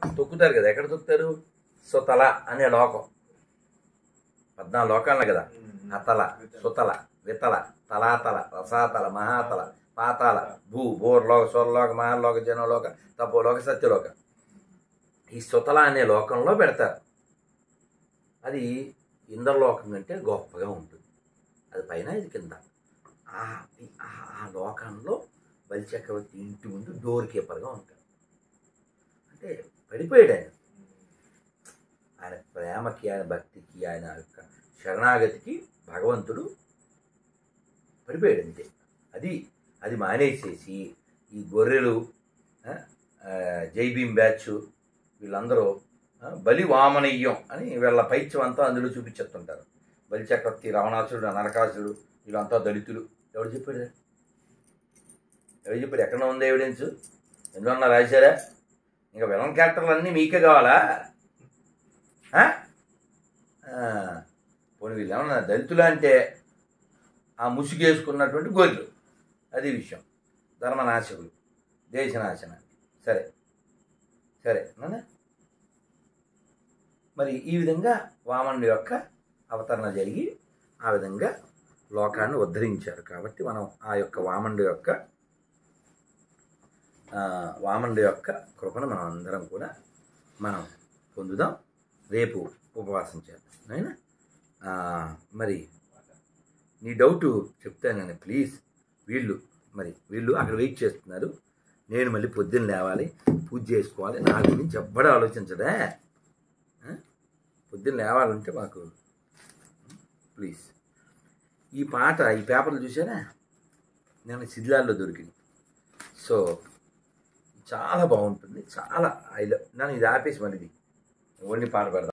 తొక్కుతారు కదా ఎక్కడ తొక్కుతారు సుతల అనే లోకం పద్నాలుగు లోకాలే కదా అతల సుతల వితల తలాతల రసాతల మహాతల పాతాల భూ భూర్లోక స్వర్లోక మహాలోక జనలోక తపోలోక సత్యలోక ఈ సుతల అనే లోకంలో పెడతారు అది ఇంద్రలోకం కంటే గొప్పగా ఉంటుంది అది పైన ఇది కింద ఆ ఆ- ఆ లోకంలో బలిచక్రవర్తి ఇంటి ముందు డోర్ కీపర్గా ఉంటాడు అంటే పడిపోయాడు ఆయన ఆయన ప్రేమకి ఆయన భక్తికి ఆయన యొక్క శరణాగతికి భగవంతుడు పడిపోయాడు అంతే అది అది మానేసేసి ఈ గొర్రెలు ఆ, ఆ, జై భీమ్ బ్యాచ్ వీళ్ళందరూ ఆ, బలి వామనయ్యం అని వీళ్ళ పైత్యం అంతా అందులో చూపించేస్తుంటారు బలి చక్రవర్తి రావణాసురుడు నరకాసురుడు వీళ్ళంతా దళితులు ఎవడు చెప్పాడు ఎవరు చెప్పాడు ఎక్కడ ఉంది ఎవిడెన్స్ ఎందువల్ల రాశారా ఇంకా విలన్ క్యారెక్టర్లు అన్నీ మీకే కావాలా ఆ? ఆ, పోనీ వీళ్ళు ఏమన్నా దళితులు అంటే ఆ ముసుగేసుకున్నటువంటి గొర్రెలు అది విషయం ధర్మనాశకులు దేశనాశన సరే సరే నాన్న మరి ఈ విధంగా వామనుడి యొక్క అవతరణ జరిగి ఆ విధంగా లోకాన్ని ఉద్ధరించారు కాబట్టి మనం ఆ యొక్క వామనుడి యొక్క ఆ, వామనుడి యొక్క కృపను మనం అందరం కూడా మనం పొందుదాం రేపు ఉపవాసం చేద్దాం అయినా మరి నీ డౌట్ చెప్తాను నేను ప్లీజ్ వీళ్ళు మరి వీళ్ళు అక్కడ వెయిట్ చేస్తున్నారు నేను మళ్ళీ పొద్దున్న లేవాలి పూజ చేసుకోవాలి నా గురించి ఎవ్వడూ ఆలోచించడే ఆ? పొద్దున్న లేవాలంటే మాకు ప్లీజ్ ఈ పాట ఈ పేపర్లు చూసారా నేను శిథిలాల్లో దొరికింది సో చాలా బాగుంటుంది చాలా ఐ లవ్ నన్ను ఇది ఆపేసి మరి ఇది ఓన్లీ పాట పెడదాం